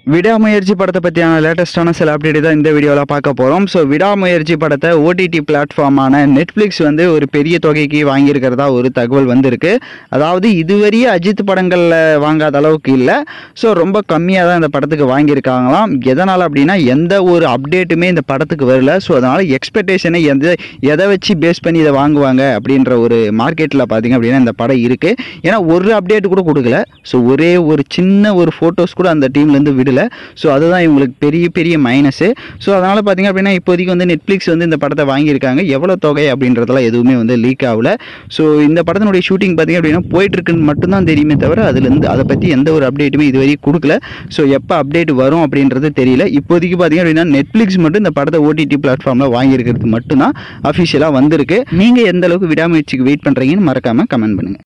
விடாமுயற்சி படத்தை பற்றியான லேட்டஸ்டான சில அப்டேட் தான் இந்த வீடியோவில் பார்க்க போகிறோம் ஸோ விடாமுயற்சி படத்தை ஓடிடி பிளாட்ஃபார்மான நெட்ஃப்ளிக்ஸ் வந்து ஒரு பெரிய தொகைக்கு வாங்கியிருக்கிறதா ஒரு தகவல் வந்திருக்கு அதாவது இதுவரையே அஜித் படங்களில் வாங்காத அளவுக்கு இல்லை ஸோ ரொம்ப கம்மியாக தான் இந்த படத்துக்கு வாங்கியிருக்காங்களாம் எதனால் அப்படின்னா எந்த ஒரு அப்டேட்டுமே இந்த படத்துக்கு வரல ஸோ அதனால் எக்ஸ்பெக்டேஷனை எந்த எதை வச்சு பேஸ் பண்ணி இதை வாங்குவாங்க அப்படின்ற ஒரு மார்க்கெட்டில் பார்த்தீங்க அப்படின்னா இந்த படம் இருக்குது ஏன்னா ஒரு அப்டேட் கூட கொடுக்கல ஸோ ஒரே ஒரு சின்ன ஒரு ஃபோட்டோஸ் கூட அந்த டீம்லேருந்து விடல ஸோ அதுதான் இவங்களுக்கு பெரிய பெரிய மைனஸு ஸோ அதனால் பார்த்தீங்க அப்படின்னா இப்போதைக்கு வந்து நெட்ஃப்ளிக்ஸ் வந்து இந்த படத்தை வாங்கியிருக்காங்க எவ்வளோ தொகை அப்படின்றதெல்லாம் எதுவுமே வந்து லீக் ஆகல ஸோ இந்த படத்தினுடைய ஷூட்டிங் பார்த்தீங்க அப்படின்னா போயிட்டுருக்குன்னு மட்டும்தான் தெரியுமே தவிர அதுலேருந்து அதை பற்றி எந்த ஒரு அப்டேட்டுமே இதுவரைக்கும் கொடுக்கல ஸோ எப்போ அப்டேட் வரும் அப்படின்றது தெரியல இப்போதைக்கு பார்த்தீங்க அப்படின்னா நெட்ஃப்ளிக்ஸ் மட்டும் இந்த படத்தை ஓடிடி பிளாட்ஃபார்மில் வாங்கியிருக்கிறது மட்டும்தான் அஃபிஷியலாக வந்திருக்கு நீங்கள் எந்த அளவுக்கு விடாமுயற்சிக்கு வெயிட் பண்ணுறீங்கன்னு மறக்காமல் கமெண்ட் பண்ணுங்கள்